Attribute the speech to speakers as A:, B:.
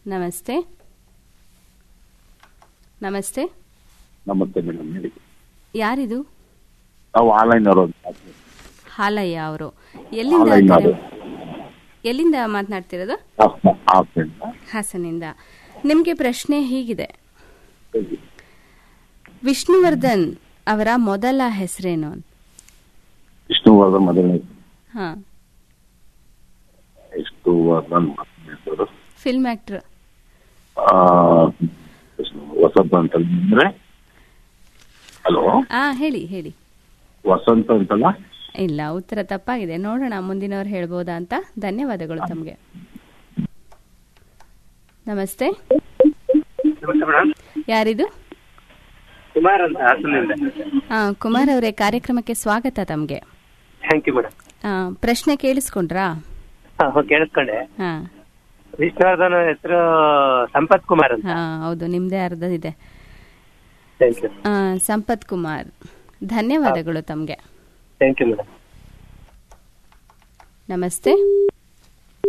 A: ನಮಸ್ತೆ ನಮಸ್ತೆ
B: ನಮಸ್ತೆ ಮೇಡಮ್ ಹೇಳಿ
A: ಯಾರಿದು
B: ನಾವು ಆನ್ಲೈನ್ ಅವರು
A: ಹಾಲಯ್ಯ ಅವರು ಎಲ್ಲಿಂದ
B: ಹಾಲಯ್ಯ
A: ಕರೆ-
B: ಅವರು.
A: ಎಲ್ಲಿಂದ ಮಾತನಾಡ್ತಿರೋದು
B: ಹಾಸನಿಂದ
A: ಹಾಸನಿಂದ ನಿಮಗೆ ಪ್ರಶ್ನೆ ಹೀಗಿದೆ ವಿಷ್ಣುವರ್ಧನ್ ಅವರ ಮೊದಲ ಹೆಸರೇನು
B: ವಿಷ್ಣುವರ್ಧನ್ ಮೊದಲನೇ
A: ಹಾ
B: ವಿಷ್ಣುವರ್ಧನ್ ಮೊದಲನೇ ಹೆಸರು
A: ಫಿಲ್ಮ್ ಆಕ್ಟರ್
B: ಆ, ವಿಷ್ಣು ವಸಂತ ಅಂತಲ್ಲ ಅಂದ್ರೆ ಹಲೋ
A: ಆ ಹೇಳಿ ಹೇಳಿ
B: ವಸಂತ ಅಂತಲ್ಲ
A: ಇಲ್ಲ ಉತ್ತರ ತಪ್ಪಾಗಿದೆ ನೋಡೋಣ ಮುಂದಿನವ್ರು ಹೇಳ್ಬೋದಾ ಅಂತ ಧನ್ಯವಾದಗಳು ತಮಗೆ ನಮಸ್ತೆ
C: ನಮಸ್ತೆ ಮೇಡಮ್
A: ಯಾರಿದು
C: ಕುಮಾರ್ ಅಂತ ಹಾಸನಿಂದ
A: ಆ, ಕುಮಾರ್ ಅವರೇ ಕಾರ್ಯಕ್ರಮಕ್ಕೆ ಸ್ವಾಗತ ತಮಗೆ
C: ಥ್ಯಾಂಕ್ ಯು ಮೇಡಮ್
A: ಪ್ರಶ್ನೆ ಕೇಳಿಸ್ಕೊಂಡ್ರಾ
C: ಕೇಳಿಸ್ಕೊಂಡೆ
A: ಹಾ
C: ವಿಷ್ಣುವರ್ಧನ್ ಹೆಸರು ಸಂಪತ್ ಕುಮಾರ್ ಅಂತ
A: ಹಾ ಹೌದು ನಿಮ್ದೇ ಅರ್ಧ ಇದೆ
C: ಥ್ಯಾಂಕ್ ಯು
A: ಆ, ಸಂಪತ್ ಕುಮಾರ್ ಧನ್ಯವಾದಗಳು ತಮಗೆ
C: ಥ್ಯಾಂಕ್ ಯು ಮೇಡಮ್
A: ನಮಸ್ತೆ